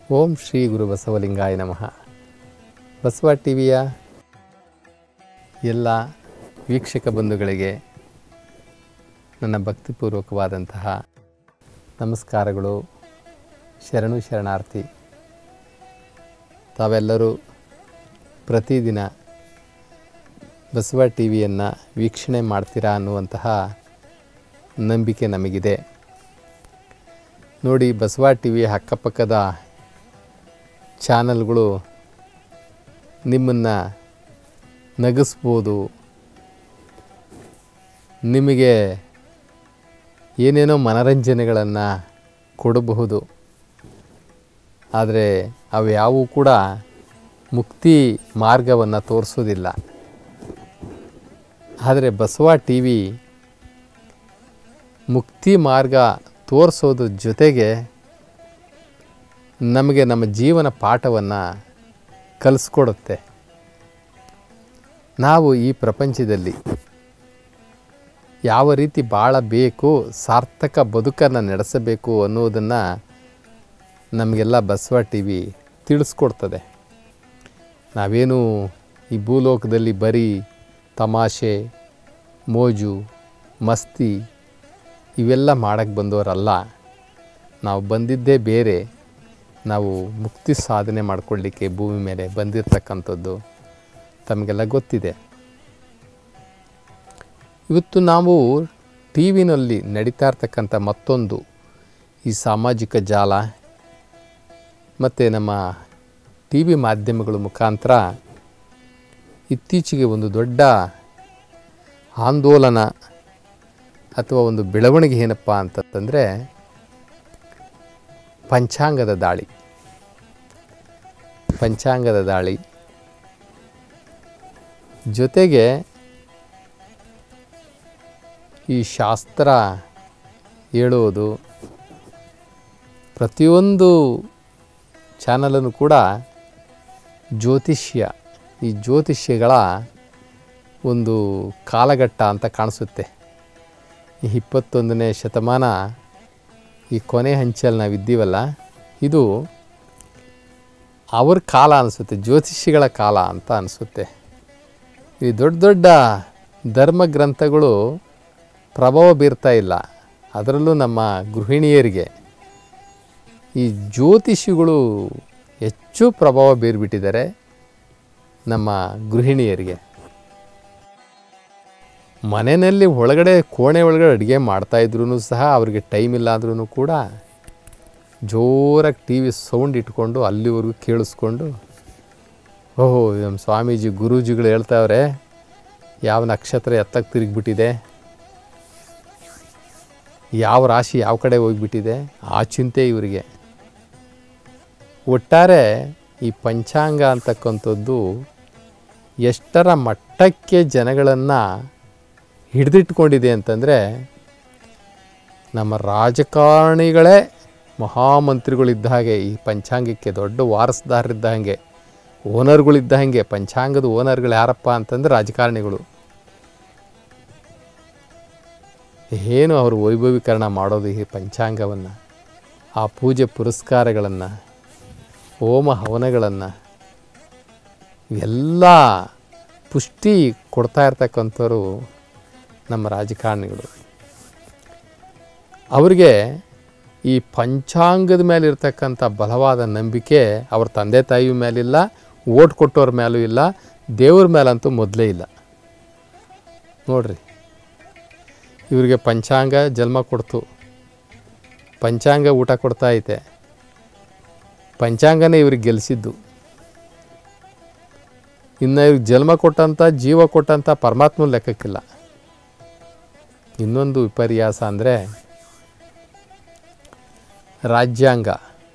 ಓಂ ಶ್ರೀ ಗುರು ಬಸವಲಿಂಗಾಯ ನಮಃ ಬಸವ ಟಿ ವಿಯ ಎಲ್ಲ ವೀಕ್ಷಕ ಬಂಧುಗಳಿಗೆ ನನ್ನ ಭಕ್ತಿಪೂರ್ವಕವಾದಂತಹ ನಮಸ್ಕಾರಗಳು ಶರಣು ಶರಣಾರ್ಥಿ ತಾವೆಲ್ಲರೂ ಪ್ರತಿದಿನ ಬಸವ ಟಿ ವಿಯನ್ನು ವೀಕ್ಷಣೆ ಮಾಡ್ತೀರಾ ಅನ್ನುವಂತಹ ನಂಬಿಕೆ ನಮಗಿದೆ ನೋಡಿ ಬಸವ ಟಿ ವಿ ಅಕ್ಕಪಕ್ಕದ ಚಾನಲ್ಗಳು ನಿಮ್ಮನ್ನು ನಗಿಸ್ಬೋದು ನಿಮಗೆ ಏನೇನೋ ಮನರಂಜನೆಗಳನ್ನು ಕೊಡಬಹುದು ಆದರೆ ಅವು ಯಾವುವು ಕೂಡ ಮುಕ್ತಿ ಮಾರ್ಗವನ್ನು ತೋರಿಸೋದಿಲ್ಲ ಆದರೆ ಬಸವ ಟಿ ವಿ ಮುಕ್ತಿ ಮಾರ್ಗ ತೋರಿಸೋದ್ರ ಜೊತೆಗೆ ನಮಗೆ ನಮ್ಮ ಜೀವನ ಪಾಠವನ್ನು ಕಲಿಸ್ಕೊಡುತ್ತೆ ನಾವು ಈ ಪ್ರಪಂಚದಲ್ಲಿ ಯಾವ ರೀತಿ ಬಾಳಬೇಕು ಸಾರ್ಥಕ ಬದುಕನ್ನು ನಡೆಸಬೇಕು ಅನ್ನೋದನ್ನು ನಮಗೆಲ್ಲ ಬಸವ ಟಿ ವಿ ತಿಳಿಸ್ಕೊಡ್ತದೆ ನಾವೇನು ಈ ಭೂಲೋಕದಲ್ಲಿ ಬರೀ ತಮಾಷೆ ಮೋಜು ಮಸ್ತಿ ಇವೆಲ್ಲ ಮಾಡಕ್ಕೆ ಬಂದವರಲ್ಲ ನಾವು ಬಂದಿದ್ದೇ ಬೇರೆ ನಾವು ಮುಕ್ತಿ ಸಾಧನೆ ಮಾಡಿಕೊಳ್ಳಿಕ್ಕೆ ಭೂಮಿ ಮೇಲೆ ಬಂದಿರತಕ್ಕಂಥದ್ದು ತಮಗೆಲ್ಲ ಗೊತ್ತಿದೆ ಇವತ್ತು ನಾವು ಟಿ ವಿನಲ್ಲಿ ನಡೀತಾ ಇರ್ತಕ್ಕಂಥ ಮತ್ತೊಂದು ಈ ಸಾಮಾಜಿಕ ಜಾಲ ಮತ್ತು ನಮ್ಮ ಟಿ ವಿ ಮಾಧ್ಯಮಗಳ ಮುಖಾಂತರ ಇತ್ತೀಚೆಗೆ ಒಂದು ದೊಡ್ಡ ಆಂದೋಲನ ಅಥವಾ ಒಂದು ಬೆಳವಣಿಗೆ ಏನಪ್ಪ ಅಂತಂತಂದರೆ ಪಂಚಾಂಗದ ದಾಳಿ ಪಂಚಾಂಗದ ದಾಳಿ ಜೊತೆಗೆ ಈ ಶಾಸ್ತ್ರ ಹೇಳುವುದು ಪ್ರತಿಯೊಂದು ಚಾನಲನ್ನು ಕೂಡ ಜ್ಯೋತಿಷ್ಯ ಈ ಜ್ಯೋತಿಷ್ಯಗಳ ಒಂದು ಕಾಲಘಟ್ಟ ಅಂತ ಕಾಣಿಸುತ್ತೆ ಈ ಇಪ್ಪತ್ತೊಂದನೇ ಶತಮಾನ ಈ ಕೊನೆ ಹಂಚಲ್ಲಿ ನಾವಿದ್ದೀವಲ್ಲ ಇದು ಅವ್ರ ಕಾಲ ಅನಿಸುತ್ತೆ ಜ್ಯೋತಿಷಿಗಳ ಕಾಲ ಅಂತ ಅನಿಸುತ್ತೆ ಈ ದೊಡ್ಡ ದೊಡ್ಡ ಧರ್ಮ ಗ್ರಂಥಗಳು ಪ್ರಭಾವ ಬೀರ್ತಾ ಇಲ್ಲ ಅದರಲ್ಲೂ ನಮ್ಮ ಗೃಹಿಣಿಯರಿಗೆ ಈ ಜ್ಯೋತಿಷಿಗಳು ಹೆಚ್ಚು ಪ್ರಭಾವ ಬೀರ್ಬಿಟ್ಟಿದ್ದಾರೆ ನಮ್ಮ ಗೃಹಿಣಿಯರಿಗೆ ಮನೆಯಲ್ಲಿ ಒಳಗಡೆ ಕೋಣೆ ಒಳಗಡೆ ಅಡುಗೆ ಮಾಡ್ತಾಯಿದ್ರು ಸಹ ಅವ್ರಿಗೆ ಟೈಮ್ ಇಲ್ಲ ಅಂದ್ರೂ ಕೂಡ ಜೋರಾಗಿ ಟಿ ವಿ ಸೌಂಡ್ ಇಟ್ಕೊಂಡು ಅಲ್ಲಿವರೆಗೂ ಕೇಳಿಸ್ಕೊಂಡು ಓಹೋ ನಮ್ಮ ಸ್ವಾಮೀಜಿ ಗುರೂಜಿಗಳು ಹೇಳ್ತಾವ್ರೆ ಯಾವ ನಕ್ಷತ್ರ ಎತ್ತಕ್ಕೆ ತಿರುಗಿಬಿಟ್ಟಿದೆ ಯಾವ ರಾಶಿ ಯಾವ ಕಡೆ ಹೋಗಿಬಿಟ್ಟಿದೆ ಆ ಚಿಂತೆ ಇವರಿಗೆ ಒಟ್ಟಾರೆ ಈ ಪಂಚಾಂಗ ಅಂತಕ್ಕಂಥದ್ದು ಎಷ್ಟರ ಮಟ್ಟಕ್ಕೆ ಜನಗಳನ್ನು ಹಿಡಿದಿಟ್ಕೊಂಡಿದೆ ಅಂತಂದರೆ ನಮ್ಮ ರಾಜಕಾರಣಿಗಳೇ ಮಹಾಮಂತ್ರಿಗಳಿದ್ದ ಹಾಗೆ ಈ ಪಂಚಾಂಗಕ್ಕೆ ದೊಡ್ಡ ವಾರಸ್ದಾರರಿದ್ದ ಹಾಗೆ ಓನರ್ಗಳಿದ್ದ ಹಾಗೆ ಪಂಚಾಂಗದ ಓನರ್ಗಳು ಯಾರಪ್ಪ ಅಂತಂದ್ರೆ ರಾಜಕಾರಣಿಗಳು ಏನು ಅವರು ವೈಭವೀಕರಣ ಮಾಡೋದು ಈ ಪಂಚಾಂಗವನ್ನು ಆ ಪೂಜೆ ಪುರಸ್ಕಾರಗಳನ್ನು ಹೋಮ ಹವನಗಳನ್ನು ಇವೆಲ್ಲ ಪುಷ್ಟಿ ಕೊಡ್ತಾ ಇರ್ತಕ್ಕಂಥವ್ರು ನಮ್ಮ ರಾಜಕಾರಣಿಗಳು ಅವರಿಗೆ ಈ ಪಂಚಾಂಗದ ಮೇಲೆ ಇರ್ತಕ್ಕಂಥ ಬಲವಾದ ನಂಬಿಕೆ ಅವ್ರ ತಂದೆ ತಾಯಿ ಮೇಲಿಲ್ಲ ಓಟ್ ಕೊಟ್ಟವ್ರ ಮೇಲೂ ಇಲ್ಲ ದೇವ್ರ ಮೇಲಂತೂ ಮೊದಲೇ ಇಲ್ಲ ನೋಡ್ರಿ ಇವರಿಗೆ ಪಂಚಾಂಗ ಜನ್ಮ ಕೊಡ್ತು ಪಂಚಾಂಗ ಊಟ ಕೊಡ್ತಾ ಐತೆ ಪಂಚಾಂಗನೇ ಇವ್ರಿಗೆ ಗೆಲ್ಲಿಸಿದ್ದು ಇನ್ನು ಇವ್ರಿಗೆ ಜನ್ಮ ಕೊಟ್ಟಂಥ ಜೀವ ಕೊಟ್ಟಂಥ ಪರಮಾತ್ಮನ ಲೆಕ್ಕಕ್ಕಿಲ್ಲ ಇನ್ನೊಂದು ವಿಪರ್ಯಾಸ ಅಂದರೆ ರಾಜ್ಯಾಂಗ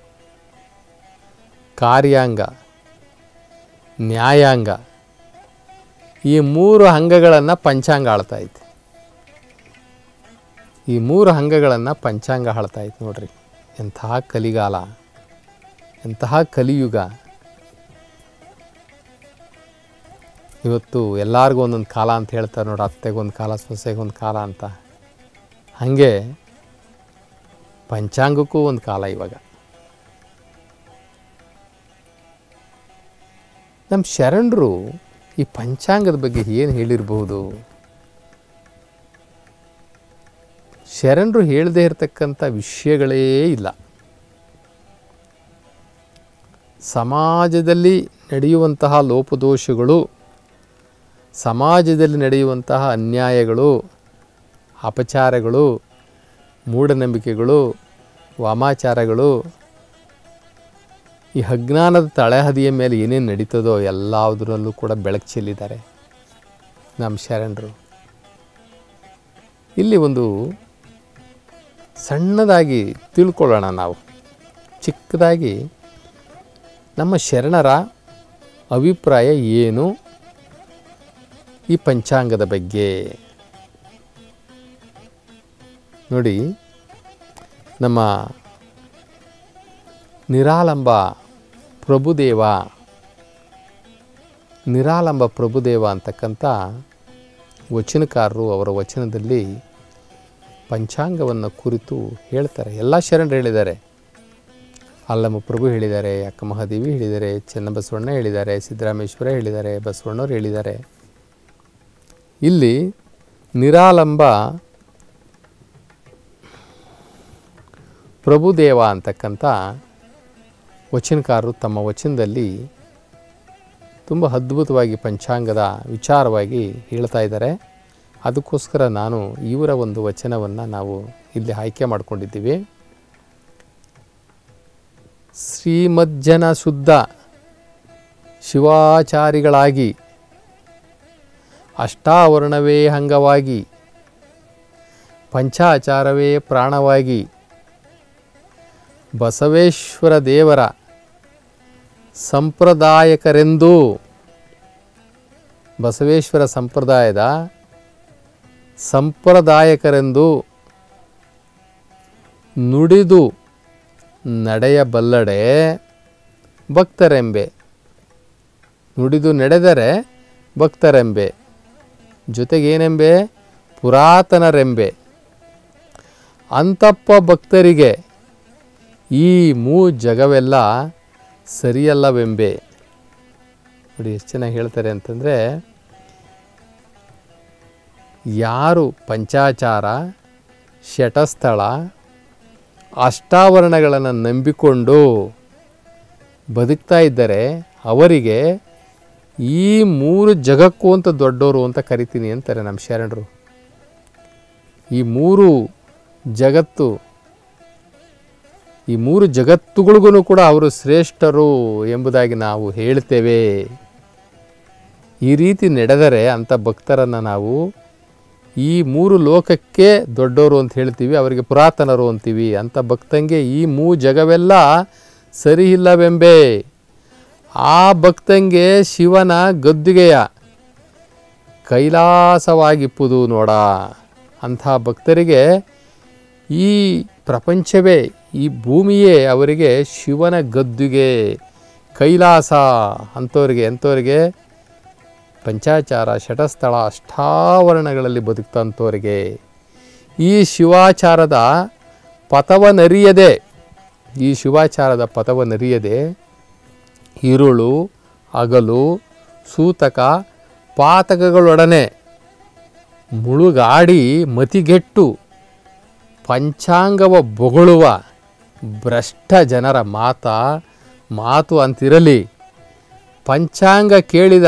ಕಾರ್ಯಾಂಗ ನ್ಯಾಯಾಂಗ ಈ ಮೂರು ಅಂಗಗಳನ್ನು ಪಂಚಾಂಗ ಆಳ್ತಾ ಐತೆ ಈ ಮೂರು ಅಂಗಗಳನ್ನು ಪಂಚಾಂಗ ಆಳ್ತಾ ಐತೆ ನೋಡ್ರಿ ಎಂತಹ ಕಲಿಗಾಲ ಎಂತಹ ಕಲಿಯುಗ ಇವತ್ತು ಎಲ್ಲರಿಗೂ ಒಂದೊಂದು ಕಾಲ ಅಂತ ಹೇಳ್ತಾರೆ ನೋಡಿ ಅತ್ತೆಗೊಂದು ಕಾಲ ಸೊಸೆಗೊಂದು ಕಾಲ ಅಂತ ಹಾಗೆ ಪಂಚಾಂಗಕ್ಕೂ ಒಂದು ಕಾಲ ಇವಾಗ ನಮ್ಮ ಶರಣರು ಈ ಪಂಚಾಂಗದ ಬಗ್ಗೆ ಏನು ಹೇಳಿರಬಹುದು ಶರಣರು ಹೇಳದೇ ಇರತಕ್ಕಂಥ ವಿಷಯಗಳೇ ಇಲ್ಲ ಸಮಾಜದಲ್ಲಿ ನಡೆಯುವಂತಹ ಲೋಪದೋಷಗಳು ಸಮಾಜದಲ್ಲಿ ನಡೆಯುವಂತಹ ಅನ್ಯಾಯಗಳು ಅಪಚಾರಗಳು ಮೂಢನಂಬಿಕೆಗಳು ವಾಮಾಚಾರಗಳು ಈ ಅಜ್ಞಾನದ ತಳಹದಿಯ ಮೇಲೆ ಏನೇನು ನಡೀತದೋ ಎಲ್ಲದರಲ್ಲೂ ಕೂಡ ಬೆಳಕು ಚೆಲ್ಲಿದ್ದಾರೆ ನಮ್ಮ ಶರಣರು ಇಲ್ಲಿ ಒಂದು ಸಣ್ಣದಾಗಿ ತಿಳ್ಕೊಳ್ಳೋಣ ನಾವು ಚಿಕ್ಕದಾಗಿ ನಮ್ಮ ಶರಣರ ಅಭಿಪ್ರಾಯ ಏನು ಈ ಪಂಚಾಂಗದ ಬಗ್ಗೆ ನೋಡಿ ನಮ್ಮ ನಿರಾಲಂಬ ಪ್ರಭುದೇವ ನಿರಾಲಂಬ ಪ್ರಭುದೇವ ಅಂತಕ್ಕಂಥ ವಚನಕಾರರು ಅವರ ವಚನದಲ್ಲಿ ಪಂಚಾಂಗವನ್ನು ಕುರಿತು ಹೇಳ್ತಾರೆ ಎಲ್ಲ ಶರಣರು ಹೇಳಿದ್ದಾರೆ ಅಲ್ಲಮ್ಮ ಪ್ರಭು ಹೇಳಿದ್ದಾರೆ ಅಕ್ಕ ಮಹಾದೇವಿ ಹೇಳಿದ್ದಾರೆ ಚೆನ್ನಬಸವಣ್ಣ ಹೇಳಿದ್ದಾರೆ ಸಿದ್ದರಾಮೇಶ್ವರ ಹೇಳಿದ್ದಾರೆ ಬಸವಣ್ಣವ್ರು ಹೇಳಿದ್ದಾರೆ ಇಲ್ಲಿ ನಿರಾಲಂಬ ಪ್ರಭುದೇವ ಅಂತಕ್ಕಂಥ ವಚನಕಾರರು ತಮ್ಮ ವಚನದಲ್ಲಿ ತುಂಬ ಅದ್ಭುತವಾಗಿ ಪಂಚಾಂಗದ ವಿಚಾರವಾಗಿ ಹೇಳ್ತಾ ಇದ್ದಾರೆ ಅದಕ್ಕೋಸ್ಕರ ನಾನು ಇವರ ಒಂದು ವಚನವನ್ನು ನಾವು ಇಲ್ಲಿ ಆಯ್ಕೆ ಮಾಡಿಕೊಂಡಿದ್ದೀವಿ ಶ್ರೀಮಜ್ಜನ ಶುದ್ಧ ಶಿವಾಚಾರಿಗಳಾಗಿ ಅಷ್ಟಾವರಣವೇ ಅಂಗವಾಗಿ ಪಂಚಾಚಾರವೇ ಪ್ರಾಣವಾಗಿ ಬಸವೇಶ್ವರ ದೇವರ ಸಂಪ್ರದಾಯಕರೆಂದು ಬಸವೇಶ್ವರ ಸಂಪ್ರದಾಯದ ಸಂಪ್ರದಾಯಕರೆಂದು ನುಡಿದು ನಡೆಯಬಲ್ಲಡೆ ಭಕ್ತರೆಂಬೆ ನುಡಿದು ನಡೆದರೆ ಭಕ್ತರೆಂಬೆ ಜೊತೆಗೇನೆಂಬೆ ಪುರಾತನರೆಂಬೆ ಅಂತಪ್ಪ ಭಕ್ತರಿಗೆ ಈ ಮೂ ಜಗವೆಲ್ಲ ಸರಿಯಲ್ಲವೆಂಬೆ ನೋಡಿ ಎಷ್ಟು ಚೆನ್ನಾಗಿ ಹೇಳ್ತಾರೆ ಅಂತಂದರೆ ಯಾರು ಪಂಚಾಚಾರ ಶಟಸ್ಥಳ ಅಷ್ಟಾವರಣಗಳನ್ನು ನಂಬಿಕೊಂಡು ಬದುಕ್ತಾ ಇದ್ದರೆ ಅವರಿಗೆ ಈ ಮೂರು ಜಗಕ್ಕೂ ಅಂತ ದೊಡ್ಡವರು ಅಂತ ಕರಿತೀನಿ ಅಂತಾರೆ ನಮ್ಮ ಶರಣರು ಈ ಮೂರು ಜಗತ್ತು ಈ ಮೂರು ಜಗತ್ತುಗಳಿಗೂ ಕೂಡ ಅವರು ಶ್ರೇಷ್ಠರು ಎಂಬುದಾಗಿ ನಾವು ಹೇಳ್ತೇವೆ ಈ ರೀತಿ ನಡೆದರೆ ಅಂಥ ಭಕ್ತರನ್ನು ನಾವು ಈ ಮೂರು ಲೋಕಕ್ಕೆ ದೊಡ್ಡವರು ಅಂತ ಹೇಳ್ತೀವಿ ಅವರಿಗೆ ಪುರಾತನರು ಅಂತೀವಿ ಅಂಥ ಭಕ್ತಂಗೆ ಈ ಮೂ ಜಗವೆಲ್ಲ ಸರಿ ಇಲ್ಲವೆಂಬೆ ಆ ಭಕ್ತಂಗೆ ಶಿವನ ಗದ್ದುಗೆಯ ಕೈಲಾಸವಾಗಿಪ್ಪುದು ನೋಡ ಅಂಥ ಭಕ್ತರಿಗೆ ಈ ಪ್ರಪಂಚವೇ ಈ ಭೂಮಿಯೇ ಅವರಿಗೆ ಶಿವನ ಗದ್ದುಗೆ ಕೈಲಾಸ ಅಂಥವ್ರಿಗೆ ಎಂಥವ್ರಿಗೆ ಪಂಚಾಚಾರ ಶಟಸ್ಥಳ ಅಷ್ಟಾವರಣಗಳಲ್ಲಿ ಬದುಕ್ತಂಥವ್ರಿಗೆ ಈ ಶಿವಾಚಾರದ ಪಥವನರಿಯದೆ ಈ ಶಿವಾಚಾರದ ಪಥವನರಿಯದೆ ಇರುಳು ಹಗಲು ಸೂತಕ ಪಾತಕಗಳೊಡನೆ ಮುಳುಗಾಡಿ ಮತಿಗೆಟ್ಟು ಪಂಚಾಂಗವ ಬೊಗಳುವ ಭ್ರಷ್ಟ ಜನರ ಮಾತ ಮಾತು ಅಂತಿರಲಿ ಪಂಚಾಂಗ ಕೇಳಿದ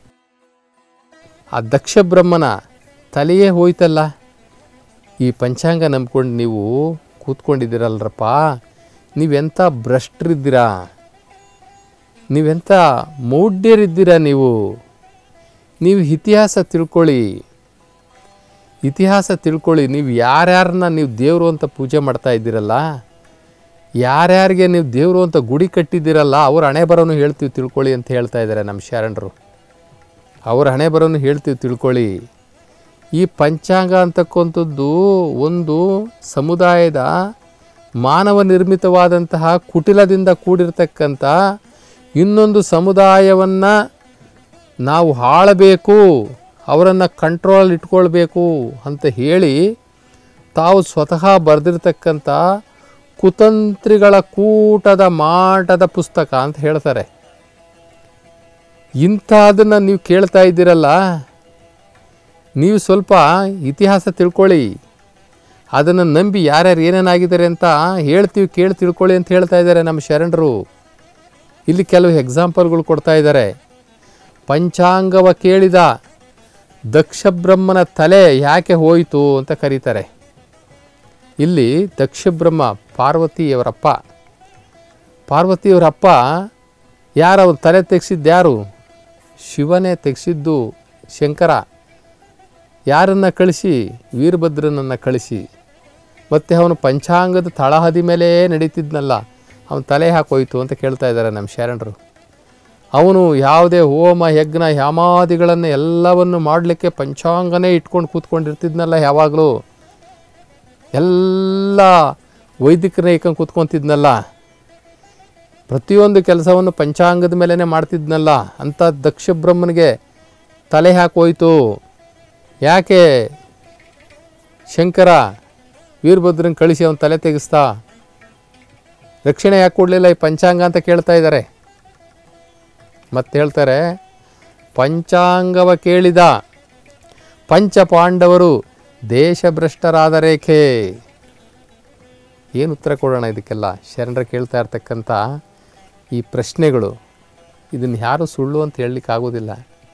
ಆ ದಕ್ಷ ಬ್ರಹ್ಮನ ತಲೆಯೇ ಹೋಯ್ತಲ್ಲ ಈ ಪಂಚಾಂಗ ನಂಬ್ಕೊಂಡು ನೀವು ಕೂತ್ಕೊಂಡಿದ್ದೀರಲ್ರಪ್ಪ ನೀವೆಂಥ ಭ್ರಷ್ಟರಿದ್ದೀರಾ ನೀವೆಂಥ ಮೌಢ್ಯರಿದ್ದೀರಾ ನೀವು ನೀವು ಇತಿಹಾಸ ತಿಳ್ಕೊಳ್ಳಿ ಇತಿಹಾಸ ತಿಳ್ಕೊಳ್ಳಿ ನೀವು ಯಾರ್ಯಾರನ್ನ ನೀವು ದೇವರು ಅಂತ ಪೂಜೆ ಮಾಡ್ತಾ ಇದ್ದೀರಲ್ಲ ಯಾರ್ಯಾರಿಗೆ ನೀವು ದೇವರು ಅಂತ ಗುಡಿ ಕಟ್ಟಿದ್ದೀರಲ್ಲ ಅವ್ರ ಹಣೆ ಬರೋನು ಹೇಳ್ತೀವಿ ತಿಳ್ಕೊಳ್ಳಿ ಅಂತ ಹೇಳ್ತಾ ಇದ್ದಾರೆ ನಮ್ಮ ಶರಣರು ಅವ್ರ ಹಣೆ ಬರೋನು ಹೇಳ್ತೀವಿ ತಿಳ್ಕೊಳ್ಳಿ ಈ ಪಂಚಾಂಗ ಅಂತಕ್ಕಂಥದ್ದು ಒಂದು ಸಮುದಾಯದ ಮಾನವ ನಿರ್ಮಿತವಾದಂತಹ ಕುಟಿಲದಿಂದ ಕೂಡಿರ್ತಕ್ಕಂಥ ಇನ್ನೊಂದು ಸಮುದಾಯವನ್ನು ನಾವು ಆಳಬೇಕು ಅವರನ್ನು ಕಂಟ್ರೋಲ್ ಇಟ್ಕೊಳ್ಬೇಕು ಅಂತ ಹೇಳಿ ತಾವು ಸ್ವತಃ ಬರೆದಿರ್ತಕ್ಕಂಥ ಕುತಂತ್ರಿಗಳ ಕೂಟದ ಮಾಟದ ಪುಸ್ತಕ ಅಂತ ಹೇಳ್ತಾರೆ ಇಂಥದನ್ನು ನೀವು ಕೇಳ್ತಾ ಇದ್ದೀರಲ್ಲ ನೀವು ಸ್ವಲ್ಪ ಇತಿಹಾಸ ತಿಳ್ಕೊಳ್ಳಿ ಅದನ್ನು ನಂಬಿ ಯಾರ್ಯಾರು ಏನೇನಾಗಿದ್ದಾರೆ ಅಂತ ಹೇಳ್ತೀವಿ ಕೇಳಿ ತಿಳ್ಕೊಳ್ಳಿ ಅಂತ ಹೇಳ್ತಾ ಇದ್ದಾರೆ ನಮ್ಮ ಶರಣರು ಇಲ್ಲಿ ಕೆಲವು ಎಕ್ಸಾಂಪಲ್ಗಳು ಕೊಡ್ತಾ ಇದ್ದಾರೆ ಪಂಚಾಂಗವ ಕೇಳಿದ ದಕ್ಷ ಬ್ರಹ್ಮನ ತಲೆ ಯಾಕೆ ಹೋಯಿತು ಅಂತ ಕರೀತಾರೆ ಇಲ್ಲಿ ದಕ್ಷ ಬ್ರಹ್ಮ ಪಾರ್ವತಿಯವರಪ್ಪ ಪಾರ್ವತಿಯವರಪ್ಪ ಯಾರು ಅವ್ರ ತಲೆ ತೆಗೆಸಿದ್ದು ಯಾರು ಶಿವನೇ ತೆಗೆಸಿದ್ದು ಶಂಕರ ಯಾರನ್ನು ಕಳಿಸಿ ವೀರಭದ್ರನನ್ನು ಕಳಿಸಿ ಮತ್ತು ಅವನು ಪಂಚಾಂಗದ ತಳಹದಿ ಮೇಲೆ ನಡೀತಿದ್ನಲ್ಲ ಅವನ ತಲೆ ಹಾಕೋಯ್ತು ಅಂತ ಕೇಳ್ತಾ ಇದ್ದಾರೆ ನಮ್ಮ ಶರಣರು ಅವನು ಯಾವುದೇ ಹೋಮ ಯಜ್ಞ ಯಾಮಾದಿಗಳನ್ನು ಎಲ್ಲವನ್ನು ಮಾಡಲಿಕ್ಕೆ ಪಂಚಾಂಗನೇ ಇಟ್ಕೊಂಡು ಕೂತ್ಕೊಂಡಿರ್ತಿದ್ನಲ್ಲ ಯಾವಾಗಲೂ ಎಲ್ಲ ವೈದಿಕರನ್ನ ಇಟ್ಕೊಂಡು ಕೂತ್ಕೊತಿದ್ನಲ್ಲ ಪ್ರತಿಯೊಂದು ಕೆಲಸವನ್ನು ಪಂಚಾಂಗದ ಮೇಲೇ ಮಾಡ್ತಿದ್ನಲ್ಲ ಅಂಥ ದಕ್ಷ ಬ್ರಹ್ಮನಿಗೆ ತಲೆ ಹಾಕೋಯ್ತು ಯಾಕೆ ಶಂಕರ ವೀರಭದ್ರನ್ ಕಳಿಸಿ ಅವನ ತಲೆ ತೆಗೆಸ್ತಾ ರಕ್ಷಣೆ ಯಾಕೆ ಕೊಡಲಿಲ್ಲ ಈ ಪಂಚಾಂಗ ಅಂತ ಕೇಳ್ತಾ ಇದ್ದಾರೆ ಮತ್ತೆ ಹೇಳ್ತಾರೆ ಪಂಚಾಂಗವ ಕೇಳಿದ ಪಂಚ ಪಾಂಡವರು ದೇಶಭ್ರಷ್ಟರಾದ ರೇಖೆ ಏನು ಉತ್ತರ ಕೊಡೋಣ ಇದಕ್ಕೆಲ್ಲ ಶರಣರ ಕೇಳ್ತಾ ಇರ್ತಕ್ಕಂಥ ಈ ಪ್ರಶ್ನೆಗಳು ಇದನ್ನು ಯಾರು ಸುಳ್ಳು ಅಂತ ಹೇಳಲಿಕ್ಕಾಗೋದಿಲ್ಲ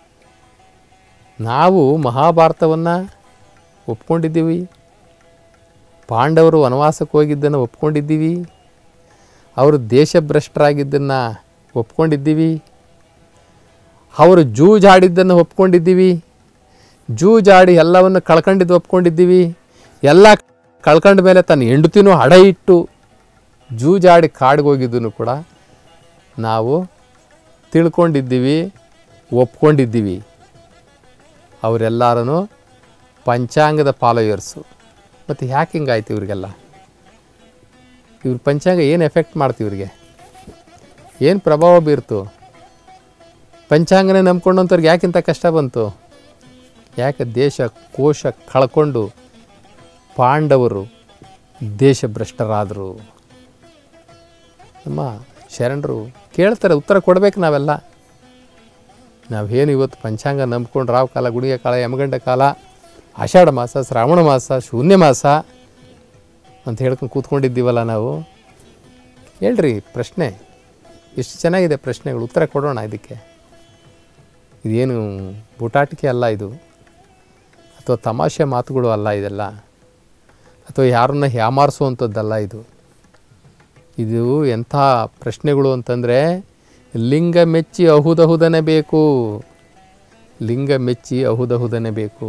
ನಾವು ಮಹಾಭಾರತವನ್ನು ಒಪ್ಕೊಂಡಿದ್ದೀವಿ ಪಾಂಡವರು ವನವಾಸಕ್ಕೆ ಹೋಗಿದ್ದನ್ನು ಒಪ್ಕೊಂಡಿದ್ದೀವಿ ಅವರು ದೇಶಭ್ರಷ್ಟರಾಗಿದ್ದನ್ನು ಒಪ್ಕೊಂಡಿದ್ದೀವಿ ಅವರು ಜೂಜಾಡಿದ್ದನ್ನು ಒಪ್ಕೊಂಡಿದ್ದೀವಿ ಜೂಜಾಡಿ ಎಲ್ಲವನ್ನು ಕಳ್ಕೊಂಡಿದ್ದು ಒಪ್ಕೊಂಡಿದ್ದೀವಿ ಎಲ್ಲ ಕಳ್ಕೊಂಡ ಮೇಲೆ ತನ್ನ ಹೆಂಡತಿನೂ ಹಡ ಇಟ್ಟು ಜೂಜಾಡಿ ಕಾಡಿಗೆ ಹೋಗಿದ್ದನ್ನು ಕೂಡ ನಾವು ತಿಳ್ಕೊಂಡಿದ್ದೀವಿ ಒಪ್ಕೊಂಡಿದ್ದೀವಿ ಅವರೆಲ್ಲರೂ ಪಂಚಾಂಗದ ಫಾಲೋಯರ್ಸು ಮತ್ತು ಯಾಕೆ ಹಿಂಗಾಯ್ತು ಇವ್ರಿಗೆಲ್ಲ ಇವ್ರ ಪಂಚಾಂಗ ಏನು ಎಫೆಕ್ಟ್ ಮಾಡ್ತು ಇವ್ರಿಗೆ ಏನು ಪ್ರಭಾವ ಬೀರ್ತು ಪಂಚಾಂಗನೇ ನಂಬ್ಕೊಂಡಂಥವ್ರಿಗೆ ಯಾಕಿಂತ ಕಷ್ಟ ಬಂತು ಯಾಕೆ ದೇಶ ಕೋಶ ಕಳ್ಕೊಂಡು ಪಾಂಡವರು ದೇಶಭ್ರಷ್ಟರಾದರು ನಮ್ಮ ಶರಣರು ಕೇಳ್ತಾರೆ ಉತ್ತರ ಕೊಡಬೇಕು ನಾವೆಲ್ಲ ನಾವೇನು ಇವತ್ತು ಪಂಚಾಂಗ ನಂಬ್ಕೊಂಡು ರಾವ್ ಕಾಲ ಗುಡಿಗೆ ಕಾಲ ಯಮಗಂಡ ಕಾಲ ಆಷಾಢ ಮಾಸ ಶ್ರಾವಣ ಮಾಸ ಶೂನ್ಯ ಮಾಸ ಅಂತ ಹೇಳ್ಕೊಂಡು ಕೂತ್ಕೊಂಡಿದ್ದೀವಲ್ಲ ನಾವು ಹೇಳ್ರಿ ಪ್ರಶ್ನೆ ಎಷ್ಟು ಚೆನ್ನಾಗಿದೆ ಪ್ರಶ್ನೆಗಳು ಉತ್ತರ ಕೊಡೋಣ ಇದಕ್ಕೆ ಇದೇನು ಬೂಟಾಟಿಕೆ ಅಲ್ಲ ಇದು ಅಥವಾ ತಮಾಷೆ ಮಾತುಗಳು ಅಲ್ಲ ಇದೆಲ್ಲ ಅಥವಾ ಯಾರನ್ನ ಯಾಮಾರಿಸುವಂಥದ್ದಲ್ಲ ಇದು ಇದು ಎಂಥ ಪ್ರಶ್ನೆಗಳು ಅಂತಂದರೆ ಲಿಂಗ ಮೆಚ್ಚಿ ಅಹುದಹುದನೆ ಬೇಕು ಲಿಂಗ ಮೆಚ್ಚಿ ಅಹುದಹುದನೆ ಬೇಕು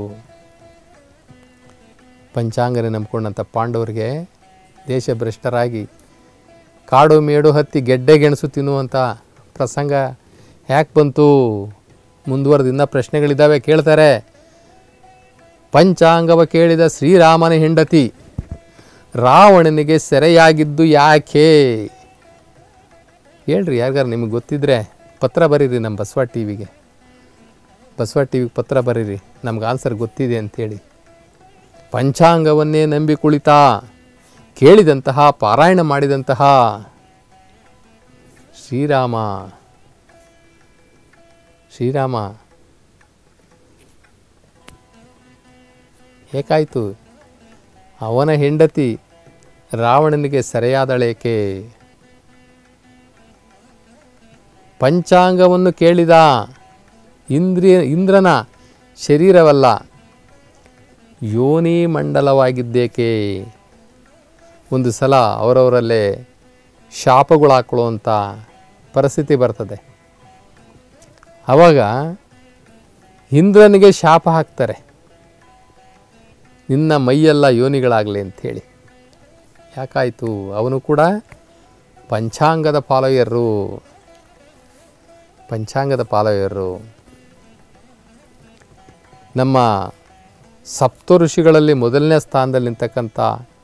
ಪಂಚಾಂಗನೆ ನಂಬ್ಕೊಂಡಂಥ ಪಾಂಡವರಿಗೆ ದೇಶಭ್ರಷ್ಟರಾಗಿ ಕಾಡು ಮೇಡು ಹತ್ತಿ ಗೆಡ್ಡೆ ಗೆಣಸು ತಿನ್ನುವಂಥ ಪ್ರಸಂಗ ಯಾಕೆ ಬಂತು ಮುಂದುವರೆದು ಇನ್ನೂ ಪ್ರಶ್ನೆಗಳಿದ್ದಾವೆ ಕೇಳ್ತಾರೆ ಪಂಚಾಂಗವ ಕೇಳಿದ ಶ್ರೀರಾಮನ ಹೆಂಡತಿ ರಾವಣನಿಗೆ ಸೆರೆಯಾಗಿದ್ದು ಯಾಕೆ ಹೇಳ್ರಿ ಯಾರಿಗಾರು ನಿಮಗೆ ಗೊತ್ತಿದ್ರೆ ಪತ್ರ ಬರೀರಿ ನಮ್ಮ ಬಸವ ಟಿ ವಿಗೆ ಬಸವ ಟಿ ವಿಗೆ ಪತ್ರ ಬರೀರಿ ನಮ್ಗೆ ಆನ್ಸರ್ ಗೊತ್ತಿದೆ ಅಂಥೇಳಿ ಪಂಚಾಂಗವನ್ನೇ ನಂಬಿ ಕುಳಿತ ಕೇಳಿದಂತಹ ಪಾರಾಯಣ ಮಾಡಿದಂತಹ ಶ್ರೀರಾಮ ಶ್ರೀರಾಮ ಏಕಾಯಿತು ಅವನ ಹೆಂಡತಿ ರಾವಣನಿಗೆ ಸೆರೆಯಾದಳೇಕೆ ಪಂಚಾಂಗವನ್ನು ಕೇಳಿದ ಇಂದ್ರಿಯ ಇಂದ್ರನ ಶರೀರವಲ್ಲ ಯೋನಿ ಮಂಡಲವಾಗಿದ್ದೇಕೆ ಒಂದು ಸಲ ಅವರವರಲ್ಲೇ ಶಾಪಗಳು ಹಾಕೊಳ್ಳುವಂಥ ಪರಿಸ್ಥಿತಿ ಬರ್ತದೆ ಆವಾಗ ಇಂದ್ರನಿಗೆ ಶಾಪ ಹಾಕ್ತಾರೆ ನಿನ್ನ ಮೈಯೆಲ್ಲ ಯೋನಿಗಳಾಗಲಿ ಅಂಥೇಳಿ ಯಾಕಾಯಿತು ಅವನು ಕೂಡ ಪಂಚಾಂಗದ ಫಾಲೋಯರು ಪಂಚಾಂಗದ ಫಾಲೋಯರು ನಮ್ಮ ಸಪ್ತ ಋಷಿಗಳಲ್ಲಿ ಮೊದಲನೇ ಸ್ಥಾನದಲ್ಲಿ ನಿಂತಕ್ಕಂಥ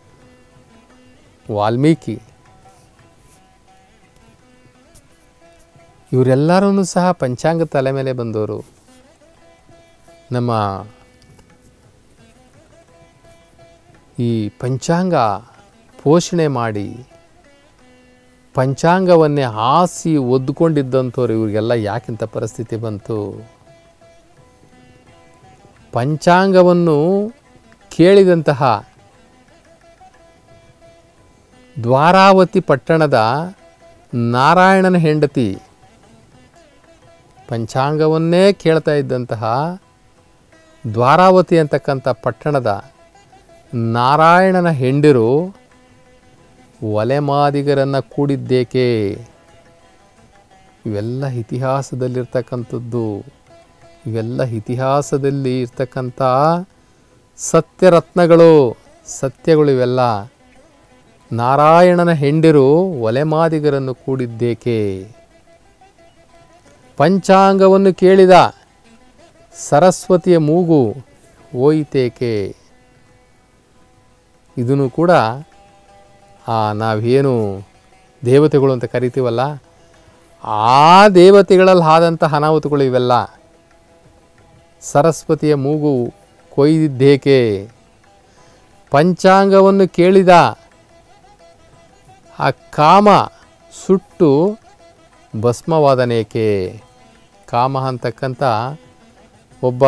ವಾಲ್ಮೀಕಿ ಇವರೆಲ್ಲರೂ ಸಹ ಪಂಚಾಂಗ ತಲೆ ಮೇಲೆ ಬಂದವರು ನಮ್ಮ ಈ ಪಂಚಾಂಗ ಪೋಷಣೆ ಮಾಡಿ ಪಂಚಾಂಗವನ್ನೇ ಹಾಸಿ ಒದ್ದುಕೊಂಡಿದ್ದಂಥವ್ರು ಇವ್ರಿಗೆಲ್ಲ ಯಾಕಿಂತ ಪರಿಸ್ಥಿತಿ ಬಂತು ಪಂಚಾಂಗವನ್ನು ಕೇಳಿದಂತಹ ದ್ವಾರಾವತಿ ಪಟ್ಟಣದ ನಾರಾಯಣನ ಹೆಂಡತಿ ಪಂಚಾಂಗವನ್ನೇ ಕೇಳ್ತಾ ಇದ್ದಂತಹ ದ್ವಾರಾವತಿ ಅಂತಕ್ಕಂಥ ಪಟ್ಟಣದ ನಾರಾಯಣನ ಹೆಂಡಿರು ಒಲೆಮಾದಿಗರನ್ನು ಕೂಡಿದ್ದೇಕೆ ಇವೆಲ್ಲ ಇತಿಹಾಸದಲ್ಲಿರ್ತಕ್ಕಂಥದ್ದು ಇವೆಲ್ಲ ಇತಿಹಾಸದಲ್ಲಿ ಇರ್ತಕ್ಕಂಥ ಸತ್ಯರತ್ನಗಳು ಸತ್ಯಗಳು ಇವೆಲ್ಲ ನಾರಾಯಣನ ಹೆಂಡಿರು ಒಲೆಮಾದಿಗರನ್ನು ಕೂಡಿದ್ದೇಕೆ ಪಂಚಾಂಗವನ್ನು ಕೇಳಿದ ಸರಸ್ವತಿಯ ಮೂಗು ಹೋಯಿತೇಕೆ ಇದನ್ನು ಕೂಡ ಆ ನಾವೇನು ದೇವತೆಗಳು ಅಂತ ಕರಿತೀವಲ್ಲ ಆ ದೇವತೆಗಳಲ್ಲಿ ಆದಂಥ ಅನಾಹುತಗಳು ಇವೆಲ್ಲ ಸರಸ್ವತಿಯ ಮೂಗು ಕೊಯ್ದಿದ್ದೇಕೆ ಪಂಚಾಂಗವನ್ನು ಕೇಳಿದ ಆ ಕಾಮ ಸುಟ್ಟು ಭಸ್ಮವಾದನೇಕೆ ಕಾಮ ಅಂತಕ್ಕಂಥ ಒಬ್ಬ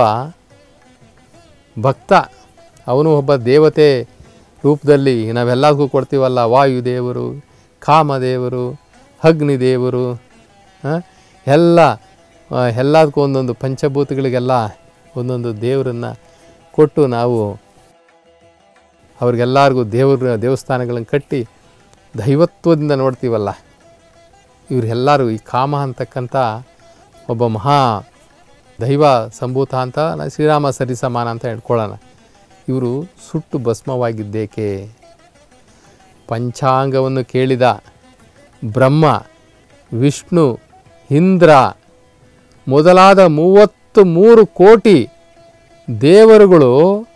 ಭಕ್ತ ಅವನು ಒಬ್ಬ ದೇವತೆ ರೂಪದಲ್ಲಿ ನಾವೆಲ್ಲರಿಗೂ ಕೊಡ್ತೀವಲ್ಲ ವಾಯುದೇವರು ಕಾಮದೇವರು ಅಗ್ನಿದೇವರು ಆ, ಎಲ್ಲ ಆ, ಎಲ್ಲದಕ್ಕೂ ಒಂದೊಂದು ಪಂಚಭೂತಗಳಿಗೆಲ್ಲ ಒಂದೊಂದು ದೇವರನ್ನು ಕೊಟ್ಟು ನಾವು ಅವ್ರಿಗೆಲ್ಲರಿಗೂ ದೇವ್ರ ದೇವಸ್ಥಾನಗಳನ್ನು ಕಟ್ಟಿ ದೈವತ್ವದಿಂದ ನೋಡ್ತೀವಲ್ಲ ಇವರೆಲ್ಲರೂ ಈ ಕಾಮ ಅಂತಕ್ಕಂಥ ಒಬ್ಬ ಮಹಾ ದೈವ ಸಂಭೂತ ಅಂತ ನಾ ಶ್ರೀರಾಮ ಸರಿಸಮಾನ ಅಂತ ಹೇಳ್ಕೊಳ್ಳೋಣ ಇವರು ಸುಟ್ಟು ಭಸ್ಮವಾಗಿದ್ದೇಕೆ ಪಂಚಾಂಗವನ್ನು ಕೇಳಿದ ಬ್ರಹ್ಮ ವಿಷ್ಣು ಇಂದ್ರ ಮೊದಲಾದ ಮೂವತ್ತು ಮೂರು ಕೋಟಿ ದೇವರುಗಳು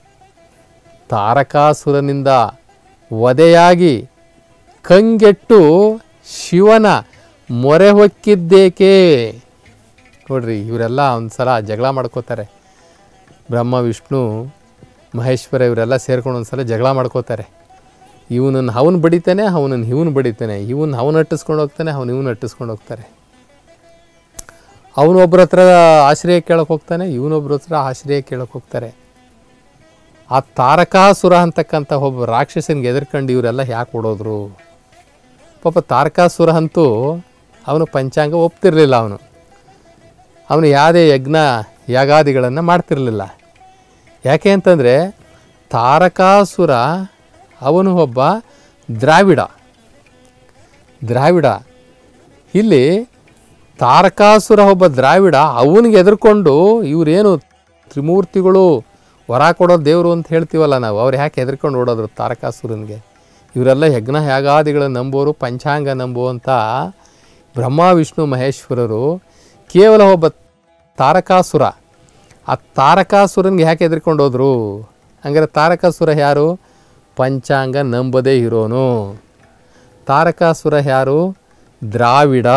ತಾರಕಾಸುರನಿಂದ ವಧೆಯಾಗಿ ಕಂಗೆಟ್ಟು ಶಿವನ ಮೊರೆ ಹೊಕ್ಕಿದ್ದೇಕೆ ನೋಡ್ರಿ ಇವರೆಲ್ಲ ಒಂದು ಸಲ ಜಗಳ ಮಾಡ್ಕೋತಾರೆ ಬ್ರಹ್ಮ ವಿಷ್ಣು ಮಹೇಶ್ವರ ಇವರೆಲ್ಲ ಸೇರ್ಕೊಂಡು ಒಂದು ಸಲ ಜಗಳ ಮಾಡ್ಕೋತಾರೆ ಇವನನ್ನು ಅವನು ಬಡಿತಾನೆ ಅವನನ್ನು ಇವನು ಬಡಿತಾನೆ ಇವನು ಅವನು ಅಟ್ಟಿಸ್ಕೊಂಡು ಹೋಗ್ತಾನೆ ಅವನು ಇವನು ಅಟ್ಟಿಸ್ಕೊಂಡು ಹೋಗ್ತಾರೆ ಅವನು ಒಬ್ಬರ ಹತ್ರ ಆಶ್ರಯ ಕೇಳಕ್ಕೆ ಹೋಗ್ತಾನೆ ಇವನೊಬ್ಬರ ಹತ್ರ ಆಶ್ರಯ ಕೇಳಕ್ಕೆ ಹೋಗ್ತಾರೆ ಆ ತಾರಕಾಸುರ ಅಂತಕ್ಕಂಥ ಒಬ್ಬ ರಾಕ್ಷಸನಿಗೆ ಎದುರ್ಕೊಂಡು ಇವರೆಲ್ಲ ಯಾಕೆ ಓಡೋದ್ರು ಪಾಪ ತಾರಕಾಸುರ ಅಂತೂ ಅವನು ಪಂಚಾಂಗ ಒಪ್ತಿರಲಿಲ್ಲ ಅವನು ಅವನು ಯಾವುದೇ ಯಜ್ಞ ಯಾಗಾದಿಗಳನ್ನು ಮಾಡ್ತಿರಲಿಲ್ಲ ಯಾಕೆ ಅಂತಂದರೆ ತಾರಕಾಸುರ ಅವನು ಒಬ್ಬ ದ್ರಾವಿಡ ದ್ರಾವಿಡ ಇಲ್ಲಿ ತಾರಕಾಸುರ ಒಬ್ಬ ದ್ರಾವಿಡ ಅವನಿಗೆ ಎದುರ್ಕೊಂಡು ಇವರೇನು ತ್ರಿಮೂರ್ತಿಗಳು ವರ ಕೊಡೋ ದೇವರು ಅಂತ ಹೇಳ್ತೀವಲ್ಲ ನಾವು ಅವ್ರು ಯಾಕೆ ಎದುರ್ಕೊಂಡು ಓಡೋದ್ರು ತಾರಕಾಸುರನಿಗೆ ಇವರೆಲ್ಲ ಯಜ್ಞ ಯಾಗಾದಿಗಳನ್ನು ನಂಬೋರು ಪಂಚಾಂಗ ನಂಬುವಂಥ ಬ್ರಹ್ಮ ವಿಷ್ಣು ಮಹೇಶ್ವರರು ಕೇವಲ ಒಬ್ಬ ತಾರಕಾಸುರ ಆ ತಾರಕಾಸುರನಿಗೆ ಯಾಕೆ ಎದುರ್ಕೊಂಡು ಹೋದ್ರು ಹಂಗಾರೆ ತಾರಕಾಸುರ ಯಾರು ಪಂಚಾಂಗ ನಂಬದೇ ಇರೋನು ತಾರಕಾಸುರ ಯಾರು ದ್ರಾವಿಡ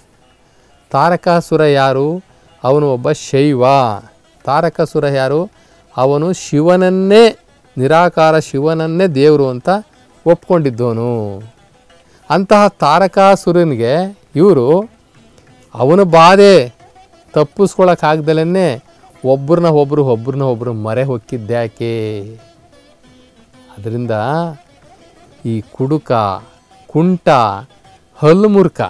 ತಾರಕಾಸುರ ಯಾರು ಅವನು ಒಬ್ಬ ಶೈವ ತಾರಕಾಸುರ ಯಾರು ಅವನು ಶಿವನನ್ನೇ ನಿರಾಕಾರ ಶಿವನನ್ನೇ ದೇವರು ಅಂತ ಒಪ್ಕೊಂಡಿದ್ದವನು ಅಂತಹ ತಾರಕಾಸುರನಿಗೆ ಇವರು ಅವನ ಬಾಧೆ ತಪ್ಪಿಸ್ಕೊಳಕ್ಕಾಗ್ದಲೇ ಒಬ್ಬರನ್ನ ಒಬ್ಬರು ಒಬ್ಬರನ್ನ ಒಬ್ಬರು ಮರೆ ಹೊಕ್ಕಿದ್ದ್ಯಾಕೆ ಅದರಿಂದ ಈ ಕುಡುಕ ಕುಂಟ ಹಲ್ಲು ಮುರ್ಕ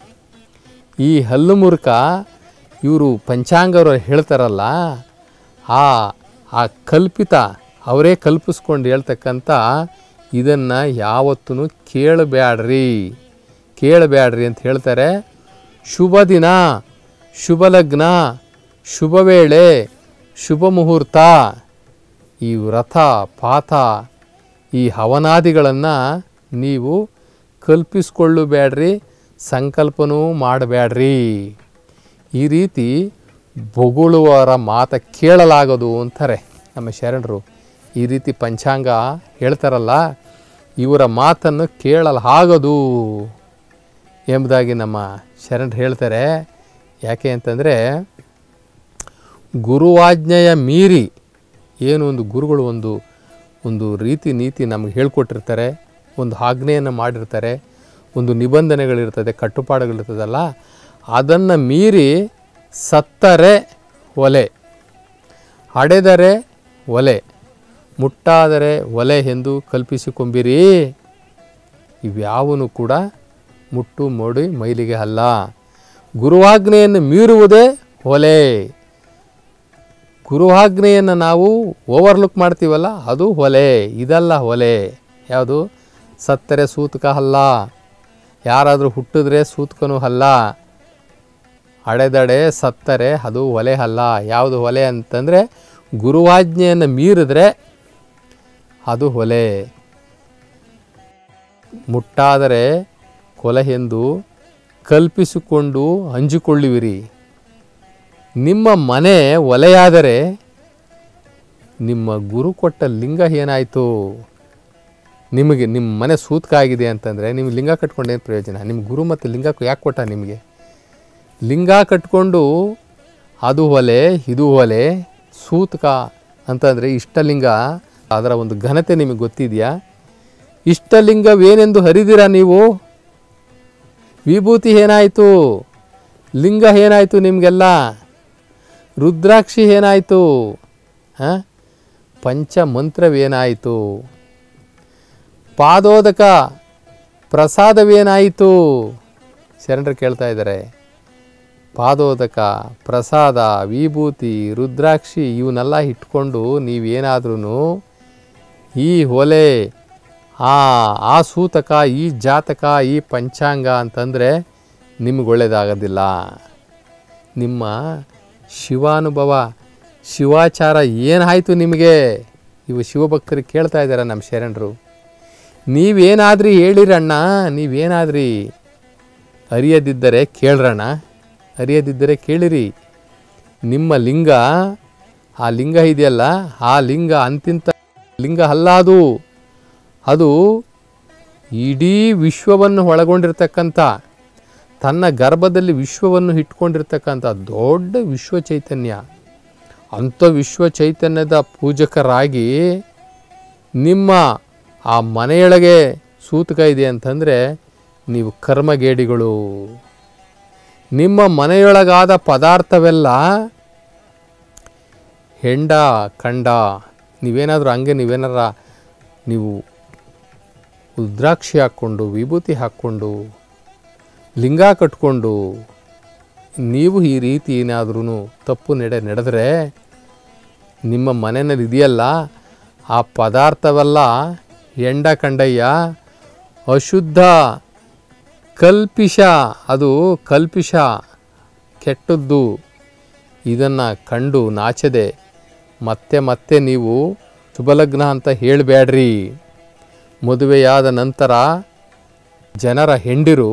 ಈ ಹಲ್ಲು ಮುರ್ಕ ಇವರು ಪಂಚಾಂಗರು ಹೇಳ್ತಾರಲ್ಲ ಆ ಆ ಕಲ್ಪಿತ ಅವರೇ ಕಲ್ಪಿಸ್ಕೊಂಡು ಹೇಳ್ತಕ್ಕಂಥ ಇದನ್ನು ಯಾವತ್ತೂ ಕೇಳಬೇಡ್ರಿ ಕೇಳಬೇಡ್ರಿ ಅಂತ ಹೇಳ್ತಾರೆ ಶುಭ ದಿನ ಶುಭ ಲಗ್ನ ಶುಭ ವೇಳೆ ಶುಭ ಮುಹೂರ್ತ ಈ ವ್ರತ ಪಾತ ಈ ಹವನಾದಿಗಳನ್ನು ನೀವು ಕಲ್ಪಿಸ್ಕೊಳ್ಳಬೇಡ್ರಿ ಸಂಕಲ್ಪನೂ ಮಾಡಬೇಡ್ರಿ ಈ ರೀತಿ ಬೊಗಳುವರ ಮಾತ ಕೇಳಲಾಗದು ಅಂತಾರೆ ನಮ್ಮ ಶರಣರು ಈ ರೀತಿ ಪಂಚಾಂಗ ಹೇಳ್ತಾರಲ್ಲ ಇವರ ಮಾತನ್ನು ಕೇಳಲಾಗದು ಎಂಬುದಾಗಿ ನಮ್ಮ ಶರಣರು ಹೇಳ್ತಾರೆ ಯಾಕೆ ಅಂತಂದರೆ ಗುರುವಾಜ್ಞೆಯ ಮೀರಿ ಏನು ಒಂದು ಗುರುಗಳು ಒಂದು ಒಂದು ರೀತಿ ನೀತಿ ನಮಗೆ ಹೇಳ್ಕೊಟ್ಟಿರ್ತಾರೆ ಒಂದು ಆಜ್ಞೆಯನ್ನು ಮಾಡಿರ್ತಾರೆ ಒಂದು ನಿಬಂಧನೆಗಳಿರ್ತದೆ ಕಟ್ಟುಪಾಡುಗಳಿರ್ತದಲ್ಲ ಅದನ್ನು ಮೀರಿ ಸತ್ತರೆ ಒಲೆ ಹಡೆದರೆ ಒಲೆ ಮುಟ್ಟಾದರೆ ಒಲೆ ಎಂದು ಕಲ್ಪಿಸಿಕೊಂಬಿರಿ ಇವ್ಯಾವನು ಕೂಡ ಮುಟ್ಟು ಮೋಡಿ ಮೈಲಿಗೆ ಅಲ್ಲ ಗುರುವಾಜ್ಞೆಯನ್ನು ಮೀರುವುದೇ ಒಲೆ ಗುರುವಾಜ್ಞೆಯನ್ನು ನಾವು ಓವರ್ಲುಕ್ ಮಾಡ್ತೀವಲ್ಲ ಅದು ಹೊಲೆ ಇದಲ್ಲ ಹೊಲೆ ಯಾವುದು ಸತ್ತರೆ ಸೂತಕ ಅಲ್ಲ ಯಾರಾದರೂ ಹುಟ್ಟಿದ್ರೆ ಸೂತಕನೂ ಅಲ್ಲ ಅಡೆದಡೆ ಸತ್ತರೆ ಅದು ಒಲೆ ಅಲ್ಲ ಯಾವುದು ಒಲೆ ಅಂತಂದರೆ ಗುರುವಾಜ್ಞೆಯನ್ನು ಮೀರಿದ್ರೆ ಅದು ಹೊಲೆ ಮುಟ್ಟಾದರೆ ಕೊಲೆ ಎಂದು ಕಲ್ಪಿಸಿಕೊಂಡು ಹಂಚಿಕೊಳ್ಳುವಿರಿ ನಿಮ್ಮ ಮನೆ ಒಲೆಯಾದರೆ ನಿಮ್ಮ ಗುರು ಕೊಟ್ಟ ಲಿಂಗ ಏನಾಯಿತು ನಿಮಗೆ ನಿಮ್ಮ ಮನೆ ಸೂತ್ಕ ಆಗಿದೆ ಅಂತಂದರೆ ನಿಮ್ಮ ಲಿಂಗ ಕಟ್ಕೊಂಡೇನು ಪ್ರಯೋಜನ ನಿಮ್ಮ ಗುರು ಮತ್ತು ಲಿಂಗ ಯಾಕೆ ಕೊಟ್ಟ ನಿಮಗೆ ಲಿಂಗ ಕಟ್ಕೊಂಡು ಅದು ಹೊಲೆ ಇದು ಹೊಲೆ ಸೂತಕ ಅಂತಂದರೆ ಇಷ್ಟಲಿಂಗ ಅದರ ಒಂದು ಘನತೆ ನಿಮಗೆ ಗೊತ್ತಿದೆಯಾ ಇಷ್ಟಲಿಂಗವೇನೆಂದು ಹರಿದಿರಾ ನೀವು ವಿಭೂತಿ ಏನಾಯಿತು ಲಿಂಗ ಏನಾಯಿತು ನಿಮಗೆಲ್ಲ ರುದ್ರಾಕ್ಷಿ ಏನಾಯಿತು ಹಾಂ ಪಂಚಮಂತ್ರವೇನಾಯಿತು ಪಾದೋದಕ ಪ್ರಸಾದವೇನಾಯಿತು ಶರಣರು ಕೇಳ್ತಾ ಇದ್ದಾರೆ ಪಾದೋದಕ ಪ್ರಸಾದ ವಿಭೂತಿ ರುದ್ರಾಕ್ಷಿ ಇವನ್ನೆಲ್ಲ ಇಟ್ಕೊಂಡು ನೀವೇನಾದ್ರೂ ಈ ಹೊಲೆ ಆ ಆ ಸೂತಕ ಈ ಜಾತಕ ಈ ಪಂಚಾಂಗ ಅಂತಂದರೆ ನಿಮ್ಗೆ ಒಳ್ಳೆಯದಾಗೋದಿಲ್ಲ ನಿಮ್ಮ ಶಿವಾನುಭವ ಶಿವಾಚಾರ ಏನಾಯಿತು ನಿಮಗೆ ಇವು ಶಿವಭಕ್ತರಿಗೆ ಕೇಳ್ತಾ ಇದ್ದಾರೆ ನಮ್ಮ ಶರಣರು ನೀವೇನಾದ್ರಿ ಹೇಳಿರಣ್ಣ ನೀವೇನಾದ್ರಿ ಅರಿಯದಿದ್ದರೆ ಕೇಳ್ರಣ್ಣ ಅರಿಯದಿದ್ದರೆ ಕೇಳಿರಿ ನಿಮ್ಮ ಲಿಂಗ ಆ ಲಿಂಗ ಇದೆಯಲ್ಲ ಆ ಲಿಂಗ ಅಂತಿಂತ ಲಿಂಗ ಅಲ್ಲ ಅದು ಅದು ಇಡೀ ವಿಶ್ವವನ್ನು ಒಳಗೊಂಡಿರ್ತಕ್ಕಂಥ ತನ್ನ ಗರ್ಭದಲ್ಲಿ ವಿಶ್ವವನ್ನು ಇಟ್ಕೊಂಡಿರ್ತಕ್ಕಂಥ ದೊಡ್ಡ ವಿಶ್ವ ಚೈತನ್ಯ ಅಂಥ ವಿಶ್ವ ಚೈತನ್ಯದ ಪೂಜಕರಾಗಿ ನಿಮ್ಮ ಆ ಮನೆಯೊಳಗೆ ಸೂತಕ ಇದೆ ಅಂತಂದರೆ ನೀವು ಕರ್ಮಗೇಡಿಗಳು ನಿಮ್ಮ ಮನೆಯೊಳಗಾದ ಪದಾರ್ಥವೆಲ್ಲ ಹೆಂಡ ಕಂಡ ನೀವೇನಾದರೂ ಹಂಗೆ ನೀವೇನಾರ ನೀವು ರುದ್ರಾಕ್ಷಿ ಹಾಕ್ಕೊಂಡು ವಿಭೂತಿ ಹಾಕ್ಕೊಂಡು ಲಿಂಗ ಕಟ್ಕೊಂಡು ನೀವು ಈ ರೀತಿ ಏನಾದ್ರೂ ತಪ್ಪು ನಡೆ ನಡೆದ್ರೆ ನಿಮ್ಮ ಮನೆಯಲ್ಲಿ ಇದೆಯಲ್ಲ ಆ ಪದಾರ್ಥವೆಲ್ಲ ಎಂಡ ಕಂಡಯ್ಯ ಅಶುದ್ಧ ಕಲ್ಪಿಷ ಅದು ಕಲ್ಪಿಷ ಕೆಟ್ಟದ್ದು ಇದನ್ನು ಕಂಡು ನಾಚದೆ ಮತ್ತೆ ಮತ್ತೆ ನೀವು ಶುಭಲಗ್ನ ಅಂತ ಹೇಳಬೇಡ್ರಿ ಮದುವೆಯಾದ ನಂತರ ಜನರ ಹೆಂಡಿರು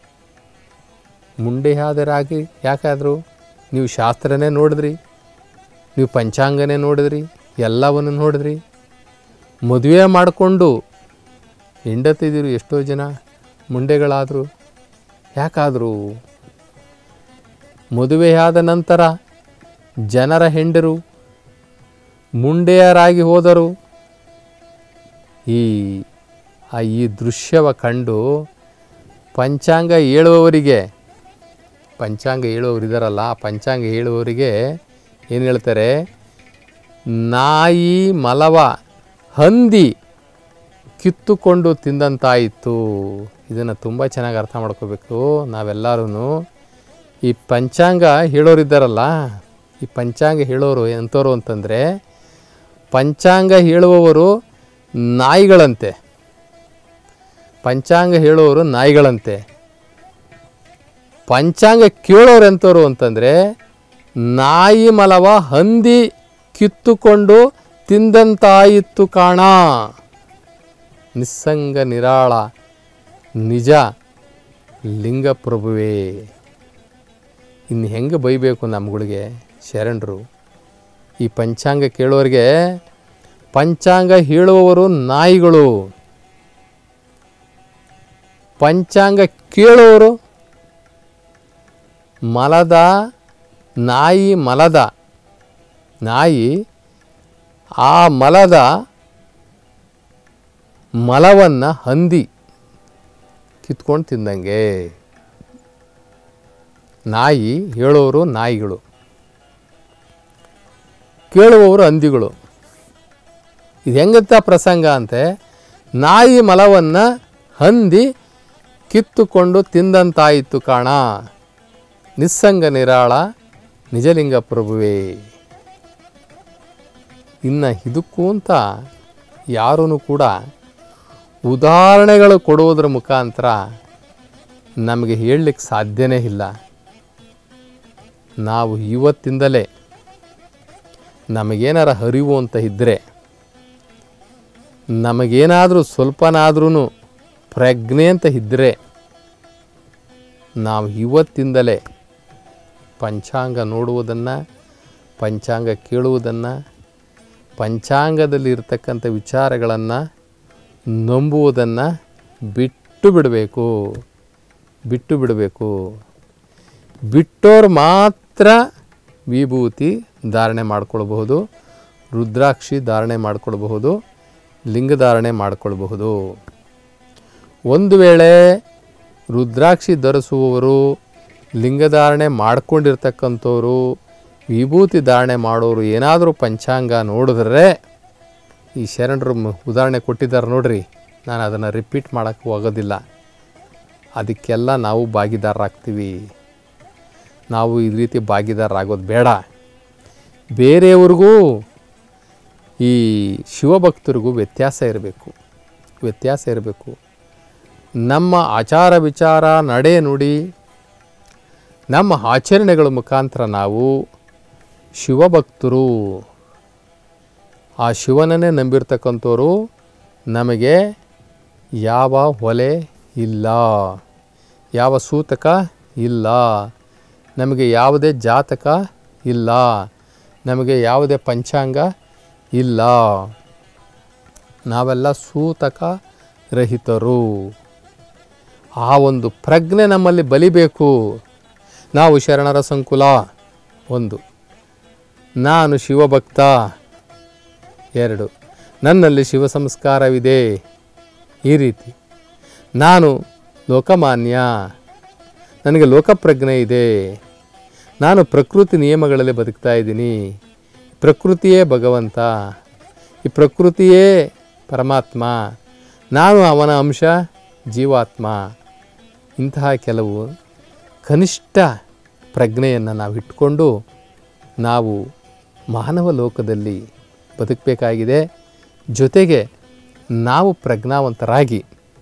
ಮುಂಡೆಯಾದರಾಗಿ ಯಾಕಾದರೂ ನೀವು ಶಾಸ್ತ್ರನೇ ನೋಡಿದ್ರಿ ನೀವು ಪಂಚಾಂಗನೇ ನೋಡಿದ್ರಿ ಎಲ್ಲವನ್ನು ನೋಡಿದ್ರಿ ಮದುವೆ ಮಾಡಿಕೊಂಡು ಹೆಂಡತಿದಿರು ಎಷ್ಟೋ ಜನ ಮುಂಡೆಗಳಾದರು ಯಾಕಾದರೂ ಮದುವೆಯಾದ ನಂತರ ಜನರ ಹೆಂಡರು ಮುಂಡೆಯರಾಗಿ ಹೋದರು ಈ ಆ ಈ ದೃಶ್ಯವ ಕಂಡು ಪಂಚಾಂಗ ಹೇಳುವವರಿಗೆ ಪಂಚಾಂಗ ಹೇಳುವವರು ಇದ್ದಾರಲ್ಲ ಆ ಪಂಚಾಂಗ ಹೇಳುವವರಿಗೆ ಏನು ಹೇಳ್ತಾರೆ ನಾಯಿ ಮಲವ ಹಂದಿ ಕಿತ್ತುಕೊಂಡು ತಿಂದಂತಾಯಿತು ಇದನ್ನು ತುಂಬ ಚೆನ್ನಾಗಿ ಅರ್ಥ ಮಾಡ್ಕೋಬೇಕು ನಾವೆಲ್ಲರೂ ಈ ಪಂಚಾಂಗ ಹೇಳೋರಿದ್ದಾರಲ್ಲ ಈ ಪಂಚಾಂಗ ಹೇಳೋರು ಎಂಥವ್ರು ಅಂತಂದರೆ ಪಂಚಾಂಗ ಹೇಳುವವರು ನಾಯಿಗಳಂತೆ ಪಂಚಾಂಗ ಹೇಳುವವರು ನಾಯಿಗಳಂತೆ ಪಂಚಾಂಗ ಕೇಳೋರು ಎಂಥವ್ರು ಅಂತಂದರೆ ನಾಯಿ ಮಲವ ಹಂದಿ ಕಿತ್ತುಕೊಂಡು ತಿಂದಂತಾಯಿತ್ತು ಕಾಣ ನಿಸ್ಸಂಗ ನಿರಾಳ ನಿಜ ಲಿಂಗಪ್ರಭುವೇ ಇನ್ನು ಹೆಂಗೆ ಬೈಬೇಕು ನಮ್ಗಳಿಗೆ ಶರಣರು ಈ ಪಂಚಾಂಗ ಕೇಳೋರಿಗೆ ಪಂಚಾಂಗ ಹೇಳುವವರು ನಾಯಿಗಳು ಪಂಚಾಂಗ ಕೇಳುವವರು ಮಲದ ನಾಯಿ ಮಲದ ನಾಯಿ ಆ ಮಲದ ಮಲವನ್ನು ಹಂದಿ ಕಿತ್ಕೊಂಡು ತಿಂದಂಗೆ ನಾಯಿ ಹೇಳೋರು ನಾಯಿಗಳು ಕೇಳುವವರು ಹಂದಿಗಳು ಇದು ಹೆಂಗತ್ತ ಪ್ರಸಂಗ ಅಂತೆ ನಾಯಿ ಮಲವನ್ನು ಹಂದಿ ಕಿತ್ತುಕೊಂಡು ತಿಂದಂತಾಯಿತು ಕಾಣ ನಿಸ್ಸಂಗ ನಿರಾಳ ನಿಜಲಿಂಗ ಪ್ರಭುವೇ ಇನ್ನು ಇದಕ್ಕೂ ಅಂತ ಯಾರೂ ಕೂಡ ಉದಾಹರಣೆಗಳು ಕೊಡುವುದರ ಮುಖಾಂತರ ನಮಗೆ ಹೇಳಲಿಕ್ಕೆ ಸಾಧ್ಯನೇ ಇಲ್ಲ ನಾವು ಇವತ್ತಿಂದಲೇ ನಮಗೇನಾರ ಅರಿವು ಅಂತ ಇದ್ದರೆ ನಮಗೇನಾದರೂ ಸ್ವಲ್ಪನಾದ್ರೂ ಪ್ರಜ್ಞೆ ಅಂತ ಇದ್ದರೆ ನಾವು ಇವತ್ತಿಂದಲೇ ಪಂಚಾಂಗ ನೋಡುವುದನ್ನು ಪಂಚಾಂಗ ಕೇಳುವುದನ್ನು ಪಂಚಾಂಗದಲ್ಲಿ ಇರ್ತಕ್ಕಂಥ ವಿಚಾರಗಳನ್ನು ನಂಬುವುದನ್ನು ಬಿಟ್ಟು ಬಿಡಬೇಕು ಬಿಟ್ಟು ಬಿಡಬೇಕು ಬಿಟ್ಟೋರು ಮಾತ್ರ ವಿಭೂತಿ ಧಾರಣೆ ಮಾಡ್ಕೊಳ್ಬಹುದು ರುದ್ರಾಕ್ಷಿ ಧಾರಣೆ ಮಾಡ್ಕೊಳ್ಬಹುದು ಲಿಂಗಧಾರಣೆ ಮಾಡ್ಕೊಳ್ಬಹುದು ಒಂದು ವೇಳೆ ರುದ್ರಾಕ್ಷಿ ಧರಿಸುವವರು ಲಿಂಗಧಾರಣೆ ಮಾಡ್ಕೊಂಡಿರ್ತಕ್ಕಂಥವ್ರು ವಿಭೂತಿ ಧಾರಣೆ ಮಾಡೋರು ಏನಾದರೂ ಪಂಚಾಂಗ ನೋಡಿದ್ರೆ ಈ ಶರಣರು ಮ- ಉದಾಹರಣೆ ಕೊಟ್ಟಿದ್ದಾರೆ ನೋಡ್ರಿ ನಾನು ಅದನ್ನು ರಿಪೀಟ್ ಮಾಡೋಕ್ಕೆ ಹೋಗೋದಿಲ್ಲ ಅದಕ್ಕೆಲ್ಲ ನಾವು ಭಾಗಿದಾರರಾಗ್ತೀವಿ ನಾವು ಈ ರೀತಿ ಭಾಗಿದಾರರಾಗೋದು ಬೇಡ ಬೇರೆಯವ್ರಿಗೂ ಈ ಶಿವಭಕ್ತರಿಗೂ ವ್ಯತ್ಯಾಸ ಇರಬೇಕು ವ್ಯತ್ಯಾಸ ಇರಬೇಕು ನಮ್ಮ ಆಚಾರ ವಿಚಾರ ನಡೆ ನುಡಿ ನಮ್ಮ ಆಚರಣೆಗಳ ಮುಖಾಂತರ ನಾವು ಶಿವಭಕ್ತರು ಆ ಶಿವನನ್ನೇ ನಂಬಿರ್ತಕ್ಕಂಥವ್ರು ನಮಗೆ ಯಾವ ಹೊಲೆ ಇಲ್ಲ ಯಾವ ಸೂತಕ ಇಲ್ಲ ನಮಗೆ ಯಾವುದೇ ಜಾತಕ ಇಲ್ಲ ನಮಗೆ ಯಾವುದೇ ಪಂಚಾಂಗ ಇಲ್ಲ ನಾವೆಲ್ಲ ಸೂತಕ ರಹಿತರು ಆ ಒಂದು ಪ್ರಜ್ಞೆ ನಮ್ಮಲ್ಲಿ ಬಲಿಬೇಕು ನಾವು ಶರಣರ ಸಂಕುಲ ಒಂದು ನಾನು ಶಿವಭಕ್ತ ಎರಡು ನನ್ನಲ್ಲಿ ಶಿವ ಸಂಸ್ಕಾರವಿದೆ ಈ ರೀತಿ ನಾನು ಲೋಕಮಾನ್ಯ ನನಗೆ ಲೋಕಪ್ರಜ್ಞೆ ಇದೆ ನಾನು ಪ್ರಕೃತಿ ನಿಯಮಗಳಲ್ಲಿ ಬದುಕ್ತಾ ಇದ್ದೀನಿ ಪ್ರಕೃತಿಯೇ ಭಗವಂತ ಈ ಪ್ರಕೃತಿಯೇ ಪರಮಾತ್ಮ ನಾನು ಅವನ ಅಂಶ ಜೀವಾತ್ಮ ಇಂತಹ ಕೆಲವು ಕನಿಷ್ಠ ಪ್ರಜ್ಞೆಯನ್ನು ನಾವು ಇಟ್ಕೊಂಡು ನಾವು ಮಾನವ ಲೋಕದಲ್ಲಿ ಬದುಕಬೇಕಾಗಿದೆ ಜೊತೆಗೆ ನಾವು ಪ್ರಜ್ಞಾವಂತರಾಗಿ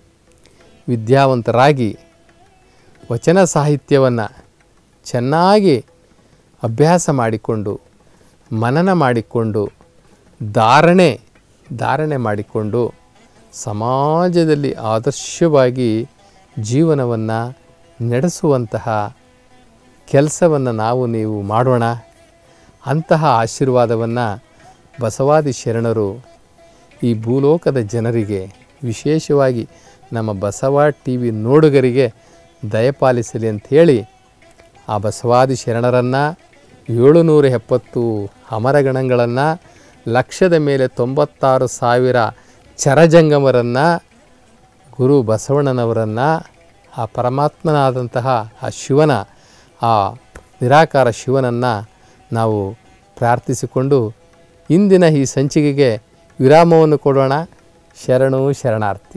ವಿದ್ಯಾವಂತರಾಗಿ ವಚನ ಸಾಹಿತ್ಯವನ್ನು ಚೆನ್ನಾಗಿ ಅಭ್ಯಾಸ ಮಾಡಿಕೊಂಡು ಮನನ ಮಾಡಿಕೊಂಡು ಧಾರಣೆ ಧಾರಣೆ ಮಾಡಿಕೊಂಡು ಸಮಾಜದಲ್ಲಿ ಆದರ್ಶವಾಗಿ ಜೀವನವನ್ನು ನಡೆಸುವಂತಹ ಕೆಲಸವನ್ನು ನಾವು ನೀವು ಮಾಡೋಣ ಅಂತಹ ಆಶೀರ್ವಾದವನ್ನು ಬಸವಾದಿ ಶರಣರು ಈ ಭೂಲೋಕದ ಜನರಿಗೆ ವಿಶೇಷವಾಗಿ ನಮ್ಮ ಬಸವ ಟಿ ವಿ ನೋಡುಗರಿಗೆ ದಯಪಾಲಿಸಲಿ ಅಂಥೇಳಿ ಆ ಬಸವಾದಿ ಶರಣರನ್ನು ಏಳುನೂರ ಎಪ್ಪತ್ತು ಅಮರಗಣಗಳನ್ನು ಲಕ್ಷದ ಮೇಲೆ ತೊಂಬತ್ತಾರು ಸಾವಿರ ಚರಜಂಗಮರನ್ನು ಗುರು ಬಸವಣ್ಣನವರನ್ನು ಆ ಪರಮಾತ್ಮನಾದಂತಹ ಆ ಶಿವನ ಆ ನಿರಾಕಾರ ಶಿವನನ್ನು ನಾವು ಪ್ರಾರ್ಥಿಸಿಕೊಂಡು ಇಂದಿನ ಈ ಸಂಚಿಕೆಗೆ ವಿರಾಮವನ್ನು ಕೊಡೋಣ ಶರಣು ಶರಣಾರ್ಥಿ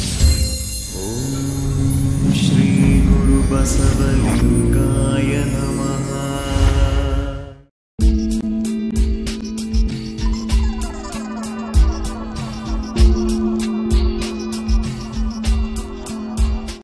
श्रीगुरुबसवलिङ्गाय नमः